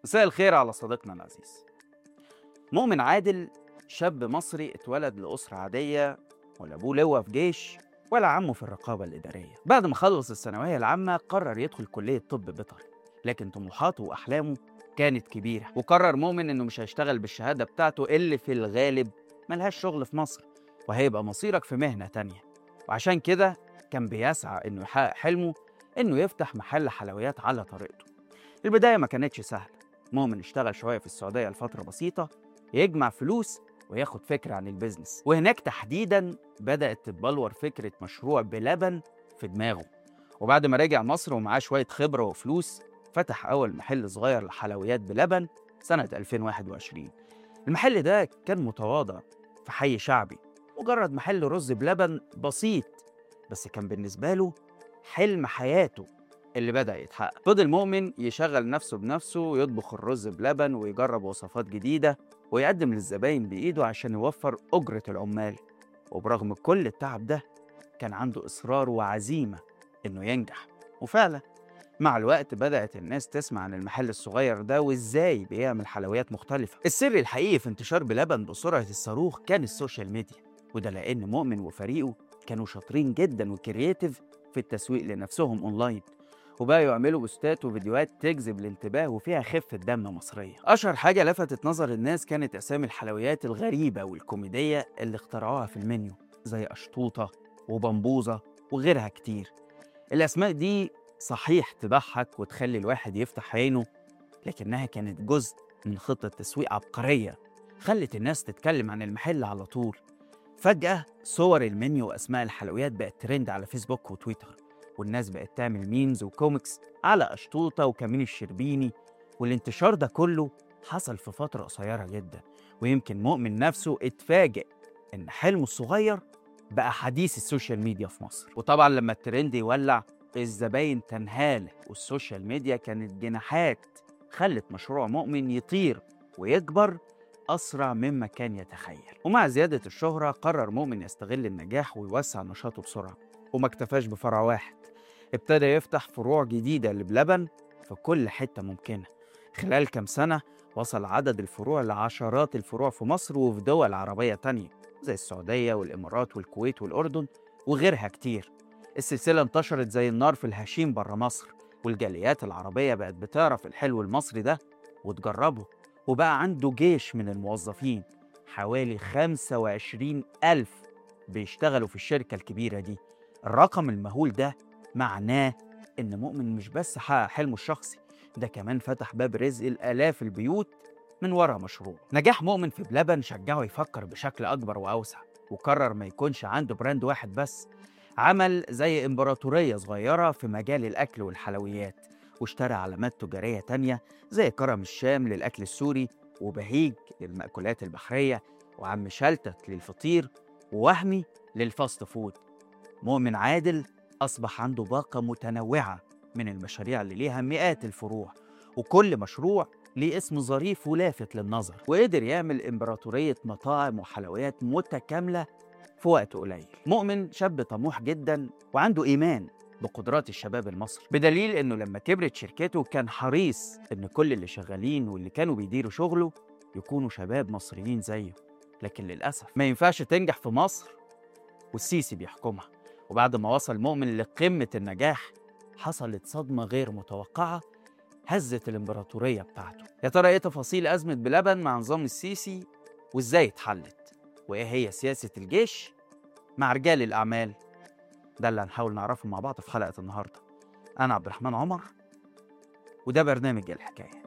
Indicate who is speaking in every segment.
Speaker 1: مساء الخير على صديقنا العزيز مؤمن عادل شاب مصري اتولد لأسرة عادية ولا أبوه لواء في جيش ولا عمه في الرقابة الإدارية بعد ما خلص الثانوية العامة قرر يدخل كلية طب بيطري لكن طموحاته وأحلامه كانت كبيرة وقرر مؤمن إنه مش هيشتغل بالشهادة بتاعته اللي في الغالب ملهاش شغل في مصر وهيبقى مصيرك في مهنة تانية وعشان كده كان بيسعى إنه يحقق حلمه إنه يفتح محل حلويات على طريقته البداية ما كانتش سهلة مؤمن اشتغل شوية في السعودية لفترة بسيطة يجمع فلوس وياخد فكرة عن البيزنس وهناك تحديدا بدأت تتبلور فكرة مشروع بلبن في دماغه وبعد ما رجع مصر ومعاه شوية خبرة وفلوس فتح أول محل صغير لحلويات بلبن سنة 2021 المحل ده كان متواضع في حي شعبي مجرد محل رز بلبن بسيط بس كان بالنسبة له حلم حياته اللي بدأ يتحقق فضل مؤمن يشغل نفسه بنفسه ويطبخ الرز بلبن ويجرب وصفات جديدة ويقدم للزباين بإيده عشان يوفر أجرة العمال وبرغم كل التعب ده كان عنده إصرار وعزيمة إنه ينجح وفعلا مع الوقت بدأت الناس تسمع عن المحل الصغير ده وإزاي بيعمل حلويات مختلفة السر الحقيقي في انتشار بلبن بسرعة الصاروخ كان السوشيال ميديا وده لأن مؤمن وفريقه كانوا شاطرين جدا وكرياتيف في التسويق لنفسهم أونلاين وبقوا يعملوا بوستات وفيديوهات تجذب الانتباه وفيها خفة دم مصرية أشهر حاجة لفتت نظر الناس كانت أسامي الحلويات الغريبة والكوميدية اللي اخترعوها في المنيو زي أشطوطة وبمبوزة وغيرها كتير الأسماء دي صحيح تضحك وتخلي الواحد يفتح عينه لكنها كانت جزء من خطة تسويق عبقرية خلت الناس تتكلم عن المحل على طول فجأة صور المنيو وأسماء الحلويات بقت ترند على فيسبوك وتويتر والناس بقت تعمل ميمز وكوميكس على أشطوطة وكمين الشربيني والانتشار ده كله حصل في فترة قصيرة جدا ويمكن مؤمن نفسه اتفاجئ إن حلمه الصغير بقى حديث السوشيال ميديا في مصر وطبعا لما الترند يولع الزباين تنهاله والسوشيال ميديا كانت جناحات خلت مشروع مؤمن يطير ويكبر أسرع مما كان يتخيل ومع زيادة الشهرة قرر مؤمن يستغل النجاح ويوسع نشاطه بسرعة وما اكتفاش بفرع واحد ابتدى يفتح فروع جديدة لبلبن في كل حتة ممكنة خلال كام سنة وصل عدد الفروع لعشرات الفروع في مصر وفي دول عربية تانية زي السعودية والإمارات والكويت والأردن وغيرها كتير السلسلة انتشرت زي النار في الهشيم برا مصر والجاليات العربية بقت بتعرف الحلو المصري ده وتجربه وبقى عنده جيش من الموظفين حوالي 25 ألف بيشتغلوا في الشركة الكبيرة دي الرقم المهول ده معناه إن مؤمن مش بس حقق حلمه الشخصي ده كمان فتح باب رزق الآلاف البيوت من ورا مشروع نجاح مؤمن في بلبن شجعه يفكر بشكل أكبر وأوسع وقرر ما يكونش عنده براند واحد بس عمل زي إمبراطورية صغيرة في مجال الأكل والحلويات واشترى علامات تجارية تانية زي كرم الشام للأكل السوري وبهيج للمأكولات البحرية وعم شلتت للفطير ووهمي للفاست فود مؤمن عادل أصبح عنده باقة متنوعة من المشاريع اللي ليها مئات الفروع وكل مشروع ليه اسم ظريف ولافت للنظر وقدر يعمل إمبراطورية مطاعم وحلويات متكاملة في وقت قليل مؤمن شاب طموح جدا وعنده إيمان بقدرات الشباب المصري بدليل انه لما كبرت شركته كان حريص ان كل اللي شغالين واللي كانوا بيديروا شغله يكونوا شباب مصريين زيه لكن للاسف ما ينفعش تنجح في مصر والسيسي بيحكمها وبعد ما وصل مؤمن لقمة النجاح حصلت صدمة غير متوقعة هزت الإمبراطورية بتاعته يا ترى إيه تفاصيل أزمة بلبن مع نظام السيسي وإزاي اتحلت وإيه هي سياسة الجيش مع رجال الأعمال ده اللي هنحاول نعرفه مع بعض في حلقة النهاردة أنا عبد الرحمن عمر وده برنامج الحكاية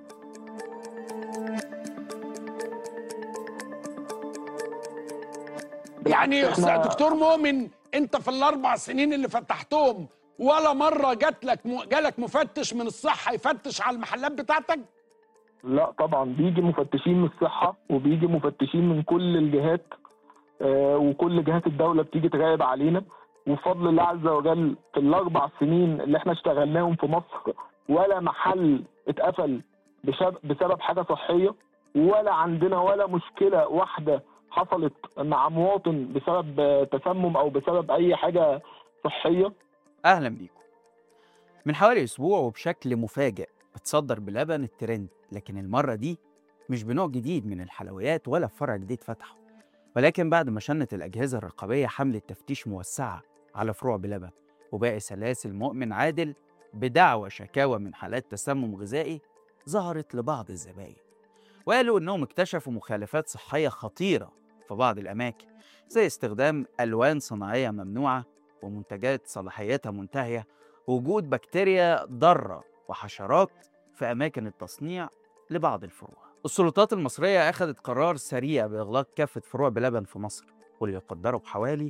Speaker 2: يعني يا
Speaker 3: إحنا-
Speaker 2: دكتور مؤمن انت في الاربع سنين اللي فتحتهم ولا مره جات لك م... جالك مفتش من الصحه يفتش على المحلات بتاعتك
Speaker 3: لا طبعا بيجي مفتشين من الصحة وبيجي مفتشين من كل الجهات آه، وكل جهات الدولة بتيجي تراقب علينا وبفضل الله عز وجل في الأربع سنين اللي احنا اشتغلناهم في مصر ولا محل اتقفل بسبب, بسبب حاجة صحية ولا عندنا ولا مشكلة واحدة حصلت مع مواطن بسبب آه، تسمم أو بسبب أي حاجة صحية
Speaker 1: أهلا بيكم من حوالي أسبوع وبشكل مفاجئ بتصدر بلبن الترند لكن المرة دي مش بنوع جديد من الحلويات ولا فرع جديد فتحه ولكن بعد ما شنت الأجهزة الرقابية حملة تفتيش موسعة على فروع بلبن وباقي سلاسل مؤمن عادل بدعوى شكاوى من حالات تسمم غذائي ظهرت لبعض الزبائن وقالوا إنهم اكتشفوا مخالفات صحية خطيرة في بعض الأماكن زي استخدام ألوان صناعية ممنوعة ومنتجات صلاحيتها منتهية ووجود بكتيريا ضارة وحشرات في أماكن التصنيع لبعض الفروع السلطات المصرية أخذت قرار سريع بإغلاق كافة فروع بلبن في مصر واللي يقدروا بحوالي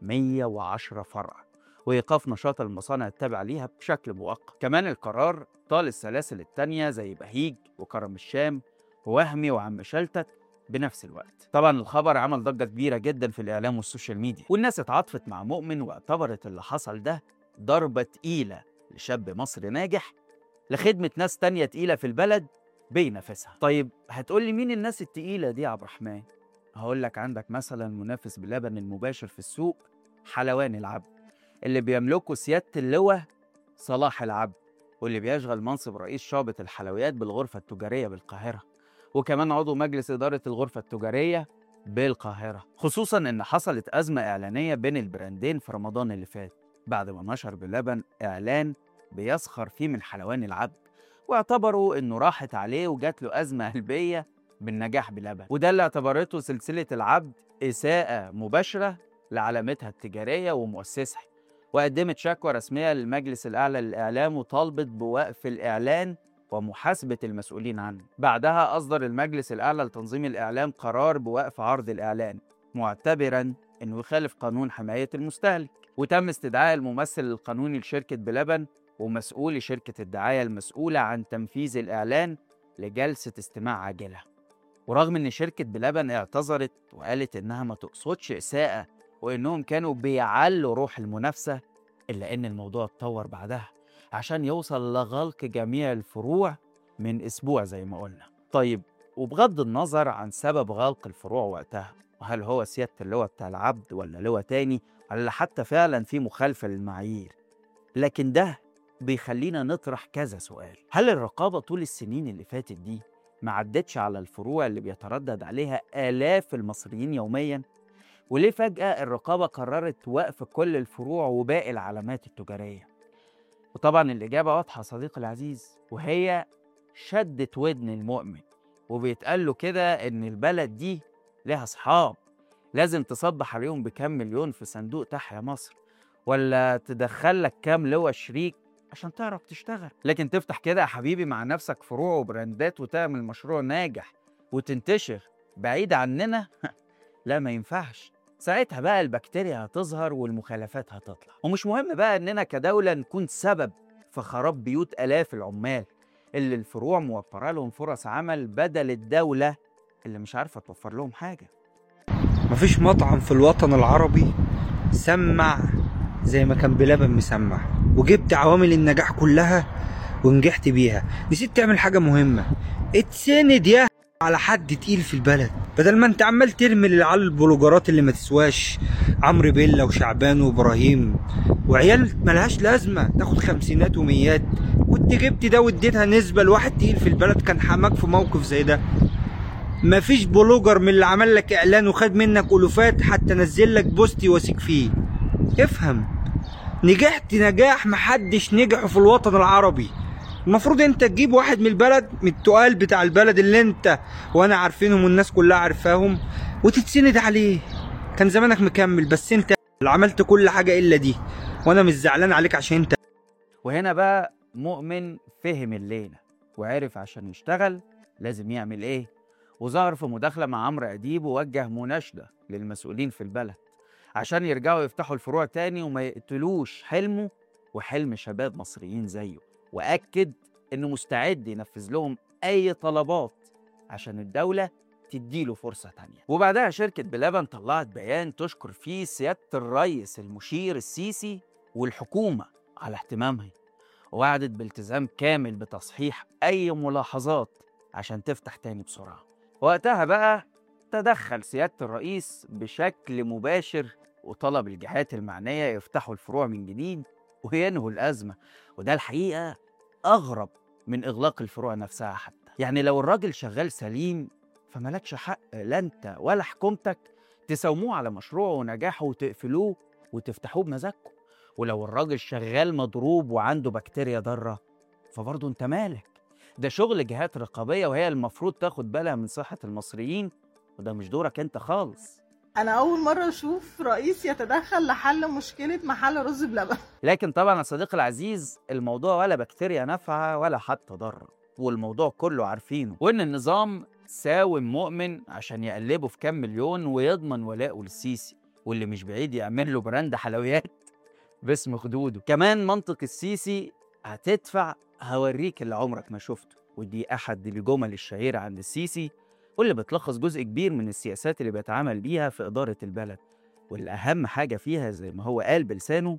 Speaker 1: 110 فرع وإيقاف نشاط المصانع التابعة ليها بشكل مؤقت كمان القرار طال السلاسل التانية زي بهيج وكرم الشام ووهمي وعم شلتت بنفس الوقت طبعا الخبر عمل ضجة كبيرة جدا في الإعلام والسوشيال ميديا والناس اتعاطفت مع مؤمن واعتبرت اللي حصل ده ضربة تقيلة لشاب مصري ناجح لخدمة ناس تانية تقيلة في البلد بينافسها طيب هتقول لي مين الناس التقيلة دي يا عبد الرحمن هقول لك عندك مثلا منافس بلبن المباشر في السوق حلوان العبد اللي بيملكه سيادة اللواء صلاح العبد واللي بيشغل منصب رئيس شعبة الحلويات بالغرفة التجارية بالقاهرة وكمان عضو مجلس إدارة الغرفة التجارية بالقاهرة خصوصا إن حصلت أزمة إعلانية بين البراندين في رمضان اللي فات بعد ما نشر بلبن إعلان بيسخر فيه من حلوان العبد واعتبروا إنه راحت عليه وجات له أزمة قلبية بالنجاح بلبن وده اللي اعتبرته سلسلة العبد إساءة مباشرة لعلامتها التجارية ومؤسسها وقدمت شكوى رسمية للمجلس الأعلى للإعلام وطالبت بوقف الإعلان ومحاسبة المسؤولين عنه بعدها أصدر المجلس الأعلى لتنظيم الإعلام قرار بوقف عرض الإعلان معتبرا أنه يخالف قانون حماية المستهلك وتم استدعاء الممثل القانوني لشركة بلبن ومسؤول شركة الدعاية المسؤولة عن تنفيذ الإعلان لجلسة استماع عاجلة ورغم أن شركة بلبن اعتذرت وقالت إنها ما تقصدش إساءة وإنهم كانوا بيعلوا روح المنافسة إلا إن الموضوع اتطور بعدها عشان يوصل لغلق جميع الفروع من أسبوع زي ما قلنا طيب وبغض النظر عن سبب غلق الفروع وقتها وهل هو سيادة اللواء بتاع العبد ولا لواء تاني ولا حتى فعلا في مخالفة للمعايير لكن ده بيخلينا نطرح كذا سؤال هل الرقابة طول السنين اللي فاتت دي ما عدتش على الفروع اللي بيتردد عليها آلاف المصريين يوميا وليه فجأة الرقابة قررت وقف كل الفروع وباقي العلامات التجارية وطبعا الإجابة واضحة صديقي العزيز وهي شدت ودن المؤمن وبيتقال له كده إن البلد دي لها أصحاب لازم تصبح عليهم بكام مليون في صندوق تحيا مصر ولا تدخل لك كام لواء شريك عشان تعرف تشتغل لكن تفتح كده يا حبيبي مع نفسك فروع وبراندات وتعمل مشروع ناجح وتنتشر بعيد عننا لا ما ينفعش ساعتها بقى البكتيريا هتظهر والمخالفات هتطلع ومش مهم بقى اننا كدولة نكون سبب في خراب بيوت آلاف العمال اللي الفروع موفرة لهم فرص عمل بدل الدولة اللي مش عارفة توفر لهم حاجة
Speaker 4: مفيش مطعم في الوطن العربي سمع زي ما كان بلبن مسمع وجبت عوامل النجاح كلها ونجحت بيها نسيت تعمل حاجة مهمة اتسند يا على حد تقيل في البلد بدل ما انت عمال ترمي للعيال البلوجرات اللي ما تسواش عمرو بيلا وشعبان وابراهيم وعيال ملهاش لازمه تاخد خمسينات وميات كنت جبت ده واديتها نسبه لواحد تقيل في البلد كان حماك في موقف زي ده مفيش بلوجر من اللي عمل لك اعلان وخد منك الوفات حتى نزل لك بوست يواسيك فيه افهم نجحت نجاح محدش نجحه في الوطن العربي المفروض انت تجيب واحد من البلد من التقال بتاع البلد اللي انت وانا عارفينهم والناس كلها عارفاهم وتتسند عليه كان زمانك مكمل بس انت اللي عملت كل حاجة الا دي وانا مش زعلان عليك عشان انت
Speaker 1: وهنا بقى مؤمن فهم الليلة وعرف عشان يشتغل لازم يعمل ايه وظهر في مداخلة مع عمرو أديب ووجه مناشدة للمسؤولين في البلد عشان يرجعوا يفتحوا الفروع تاني وما يقتلوش حلمه وحلم شباب مصريين زيه وأكد إنه مستعد ينفذ لهم أي طلبات عشان الدولة تديله فرصة تانية وبعدها شركة بلبن طلعت بيان تشكر فيه سيادة الرئيس المشير السيسي والحكومة على اهتمامها ووعدت بالتزام كامل بتصحيح أي ملاحظات عشان تفتح تاني بسرعة وقتها بقى تدخل سيادة الرئيس بشكل مباشر وطلب الجهات المعنية يفتحوا الفروع من جديد وينهوا الأزمة وده الحقيقة أغرب من إغلاق الفروع نفسها حتى يعني لو الراجل شغال سليم فملكش حق لا أنت ولا حكومتك تساوموه على مشروعه ونجاحه وتقفلوه وتفتحوه بمزاجكم ولو الراجل شغال مضروب وعنده بكتيريا ضارة فبرضه أنت مالك ده شغل جهات رقابية وهي المفروض تاخد بالها من صحة المصريين وده مش دورك أنت خالص
Speaker 5: انا اول مره اشوف رئيس يتدخل لحل مشكله محل رز بلبن
Speaker 1: لكن طبعا يا صديقي العزيز الموضوع ولا بكتيريا نافعة ولا حتى ضارة والموضوع كله عارفينه وإن النظام ساوم مؤمن عشان يقلبه في كام مليون ويضمن ولاءه للسيسي واللي مش بعيد يعمل له براند حلويات باسم خدوده كمان منطق السيسي هتدفع هوريك اللي عمرك ما شفته ودي أحد الجمل الشهيرة عند السيسي واللي بتلخص جزء كبير من السياسات اللي بيتعامل بيها في إدارة البلد والأهم حاجة فيها زي ما هو قال بلسانه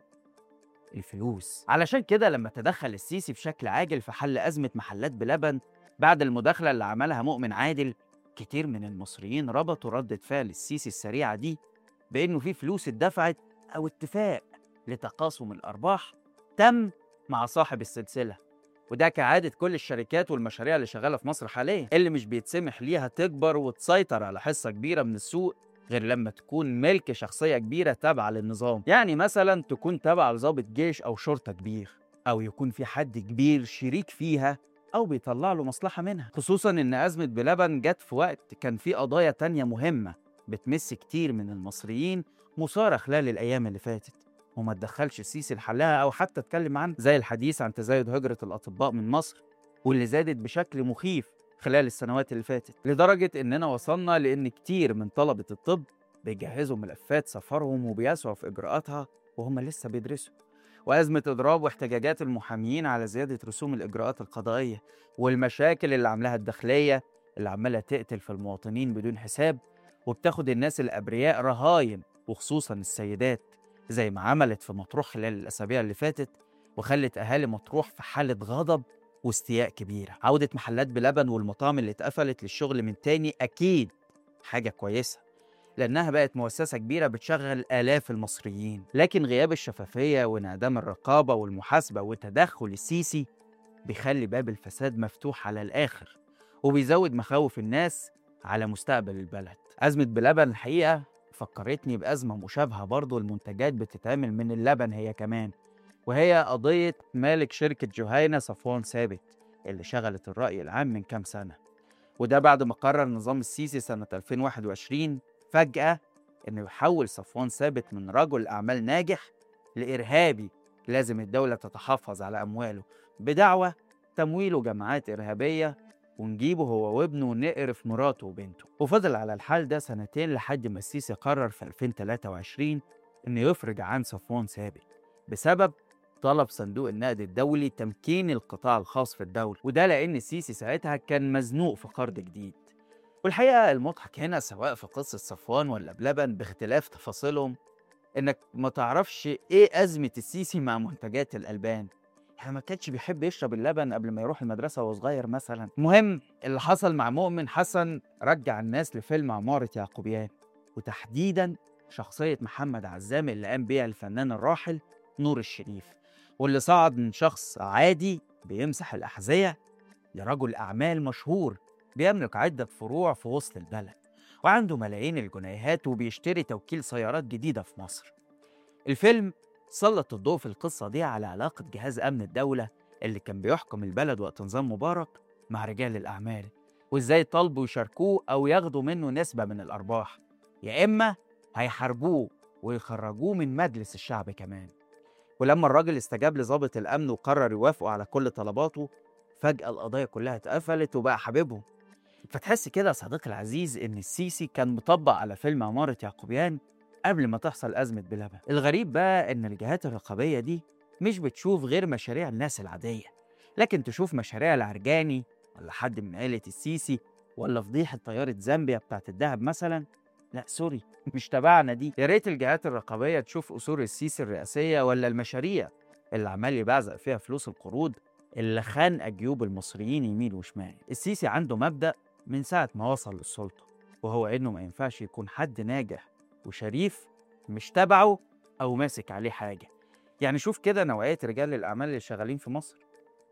Speaker 1: الفلوس علشان كده لما تدخل السيسي بشكل عاجل في حل أزمة محلات بلبن بعد المداخلة اللي عملها مؤمن عادل كتير من المصريين ربطوا ردة فعل السيسي السريعة دي بإنه في فلوس اتدفعت أو اتفاق لتقاسم الأرباح تم مع صاحب السلسلة وده كعادة كل الشركات والمشاريع اللي شغالة في مصر حاليا اللي مش بيتسمح ليها تكبر وتسيطر على حصة كبيرة من السوق غير لما تكون ملك شخصية كبيرة تابعة للنظام يعني مثلا تكون تابعة لضابط جيش أو شرطة كبير أو يكون في حد كبير شريك فيها أو بيطلع له مصلحة منها خصوصا إن أزمة بلبن جت في وقت كان في قضايا تانية مهمة بتمس كتير من المصريين مثارة خلال الأيام اللي فاتت وما تدخلش السيسي لحلها أو حتى اتكلم عنها زي الحديث عن تزايد هجرة الأطباء من مصر واللي زادت بشكل مخيف خلال السنوات اللي فاتت لدرجة إننا وصلنا لأن كتير من طلبة الطب بيجهزوا ملفات سفرهم وبيسعوا في إجراءاتها وهم لسه بيدرسوا وأزمة إضراب واحتجاجات المحاميين على زيادة رسوم الإجراءات القضائية والمشاكل اللي عاملاها الداخلية اللي عمالة تقتل في المواطنين بدون حساب وبتاخد الناس الأبرياء رهاين وخصوصا السيدات زي ما عملت في مطروح خلال الأسابيع اللي فاتت وخلت أهالي مطروح في حالة غضب واستياء كبيرة عودة محلات بلبن والمطاعم اللي اتقفلت للشغل من تاني أكيد حاجة كويسة لأنها بقت مؤسسة كبيرة بتشغل آلاف المصريين لكن غياب الشفافية وانعدام الرقابة والمحاسبة وتدخل السيسي بيخلي باب الفساد مفتوح على الآخر وبيزود مخاوف الناس على مستقبل البلد أزمة بلبن الحقيقة فكرتني بأزمة مشابهة برضو المنتجات بتتعمل من اللبن هي كمان وهي قضية مالك شركة جهينة صفوان ثابت اللي شغلت الرأي العام من كام سنة وده بعد ما قرر نظام السيسي سنة 2021 فجأة إنه يحول صفوان ثابت من رجل أعمال ناجح لإرهابي لازم الدولة تتحفظ على أمواله بدعوى تمويله جماعات إرهابية ونجيبه هو وابنه ونقرف مراته وبنته وفضل على الحال ده سنتين لحد ما السيسي قرر في 2023 إنه يفرج عن صفوان ثابت بسبب طلب صندوق النقد الدولي تمكين القطاع الخاص في الدولة وده لأن السيسي ساعتها كان مزنوق في قرض جديد والحقيقة المضحك هنا سواء في قصة صفوان ولا بلبن باختلاف تفاصيلهم إنك ما تعرفش إيه أزمة السيسي مع منتجات الألبان يعني ما كانش بيحب يشرب اللبن قبل ما يروح المدرسة وهو صغير مثلا المهم اللي حصل مع مؤمن حسن رجع الناس لفيلم عمارة يعقوبيان وتحديدا شخصية محمد عزام اللي قام بيها الفنان الراحل نور الشريف واللي صعد من شخص عادي بيمسح الأحذية لرجل أعمال مشهور بيملك عدة فروع في وسط البلد وعنده ملايين الجنيهات وبيشتري توكيل سيارات جديدة في مصر الفيلم سلط الضوء في القصة دي على علاقة جهاز أمن الدولة اللي كان بيحكم البلد وقت نظام مبارك مع رجال الأعمال وإزاي طالبوا يشاركوه أو ياخدوا منه نسبة من الأرباح يا إما هيحاربوه ويخرجوه من مجلس الشعب كمان ولما الراجل استجاب لضابط الأمن وقرر يوافقوا على كل طلباته فجأة القضايا كلها اتقفلت وبقى حبيبهم فتحس كده يا صديقي العزيز إن السيسي كان مطبق على فيلم عمارة يعقوبيان قبل ما تحصل أزمة بلبن الغريب بقى إن الجهات الرقابية دي مش بتشوف غير مشاريع الناس العادية لكن تشوف مشاريع العرجاني ولا حد من عيلة السيسي ولا فضيحة طيارة زامبيا بتاعت الدهب مثلا لا سوري مش تبعنا دي يا ريت الجهات الرقابية تشوف أصول السيسي الرئاسية ولا المشاريع اللي عمال يبعزق فيها فلوس القروض اللي خانقة جيوب المصريين يمين وشمال السيسي عنده مبدأ من ساعة ما وصل للسلطة وهو إنه ما ينفعش يكون حد ناجح وشريف مش تبعه أو ماسك عليه حاجة يعني شوف كده نوعية رجال الأعمال اللي شغالين في مصر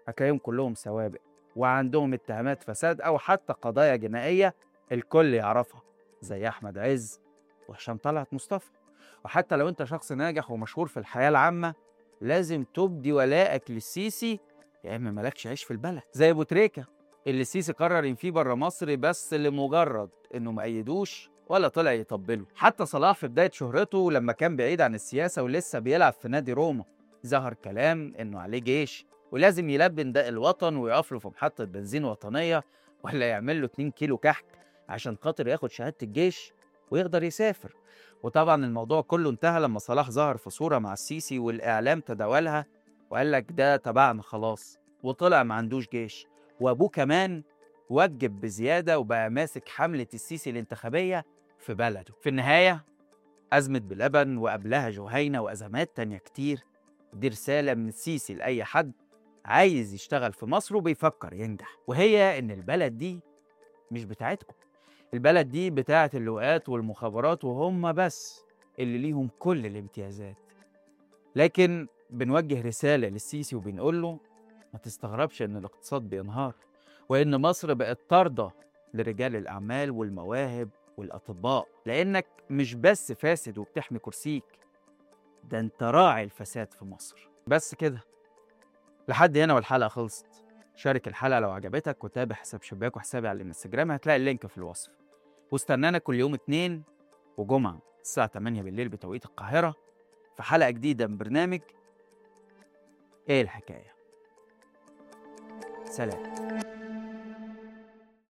Speaker 1: هتلاقيهم كلهم سوابق وعندهم اتهامات فساد أو حتى قضايا جنائية الكل يعرفها زي أحمد عز وهشام طلعت مصطفى وحتى لو أنت شخص ناجح ومشهور في الحياة العامة لازم تبدي ولائك للسيسي يا إما مالكش عيش في البلد زي أبو تريكة اللي السيسي قرر ينفيه بره مصر بس لمجرد إنه ما أيدوش ولا طلع يطبله حتى صلاح في بداية شهرته لما كان بعيد عن السياسة ولسه بيلعب في نادي روما ظهر كلام إنه عليه جيش ولازم يلبي نداء الوطن ويقف له في محطة بنزين وطنية ولا يعمل له 2 كيلو كحك عشان خاطر ياخد شهادة الجيش ويقدر يسافر وطبعا الموضوع كله انتهى لما صلاح ظهر في صورة مع السيسي والإعلام تداولها وقال لك ده تبعنا خلاص وطلع ما عندوش جيش وأبوه كمان وجب بزيادة وبقى ماسك حملة السيسي الانتخابية في بلده في النهاية أزمة بلبن وقبلها جهينة وأزمات تانية كتير دي رسالة من السيسي لأي حد عايز يشتغل في مصر وبيفكر ينجح وهي إن البلد دي مش بتاعتكم البلد دي بتاعت اللواءات والمخابرات وهم بس اللي ليهم كل الامتيازات لكن بنوجه رسالة للسيسي وبنقول له ما تستغربش إن الاقتصاد بينهار وإن مصر بقت طاردة لرجال الأعمال والمواهب والأطباء لأنك مش بس فاسد وبتحمي كرسيك ده أنت راعي الفساد في مصر بس كده لحد هنا والحلقة خلصت شارك الحلقة لو عجبتك وتابع حساب شباك وحسابي على الانستجرام هتلاقي اللينك في الوصف واستنانا كل يوم اتنين وجمعة الساعة 8 بالليل بتوقيت القاهرة في حلقة جديدة من برنامج ايه الحكاية سلام